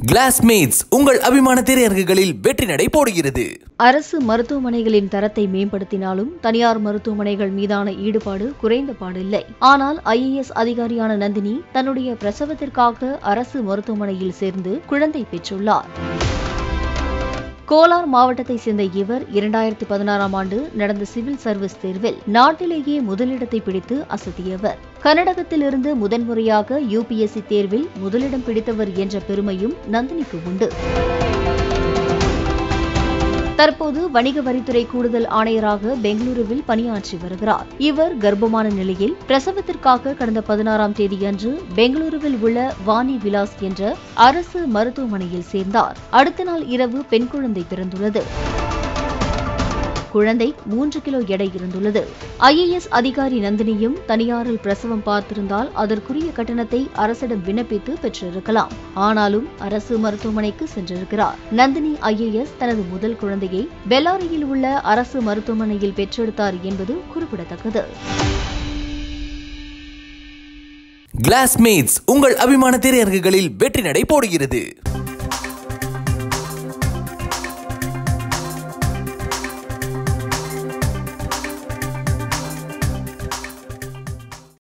classmates உங்கள் அபிமான திரையரங்குகளில் வெற்றி நடை போடுகிறது அரசு மருத்துவமனைகளின் தரத்தை மேம்படுத்தினாலும் தனியார் மருத்துவமனைகள் மீதான ஈடுபாடு குறைந்த பாடில்லை ஆனால் ஐஏஎஸ் அதிகாரியான நந்தினி தன்னுடைய பிரசவத்திற்காக அரசு மருத்துவமனையில் சேர்ந்து குழந்தை பெற்றுள்ளார் கோலார் மாவட்டத்தைச் சேர்ந்த இவர் இரண்டாயிரத்தி பதினாறாம் ஆண்டு நடந்த சிவில் சர்வீஸ் தேர்வில் நாட்டிலேயே முதலிடத்தை பிடித்து அசத்தியவர் கர்நாடகத்திலிருந்து முதன்முறையாக யுபிஎஸ்சி தேர்வில் முதலிடம் பிடித்தவர் என்ற பெருமையும் நந்தினிக்கு உண்டு தற்போது வணிக வரித்துறை கூடுதல் ஆணையராக பெங்களூருவில் பணியாற்றி வருகிறார் இவர் கர்ப்பமான நிலையில் பிரசவத்திற்காக கடந்த பதினாறாம் தேதியன்று பெங்களூருவில் உள்ள வாணி விலாஸ் என்ற அரசு மருத்துவமனையில் சேர்ந்தார் அடுத்த நாள் இரவு பெண் குழந்தை பிறந்துள்ளது குழந்தை மூன்று கிலோ எடை இருந்துள்ளது ஐஏஎஸ் அதிகாரி நந்தினியும் தனியாரில் பிரசவம் பார்த்திருந்தால் அதற்குரிய கட்டணத்தை அரசிடம் விண்ணப்பித்து பெற்றிருக்கலாம் ஆனாலும் அரசு மருத்துவமனைக்கு சென்றிருக்கிறார் நந்தினி ஐஏஎஸ் தனது முதல் குழந்தையை பெல்லாரியில் உள்ள அரசு மருத்துவமனையில் பெற்றெடுத்தார் என்பது குறிப்பிடத்தக்கது கிளாஸ்மேட்ஸ் உங்கள் அபிமான திரையரங்குகளில் வெற்றி நடை போடுகிறது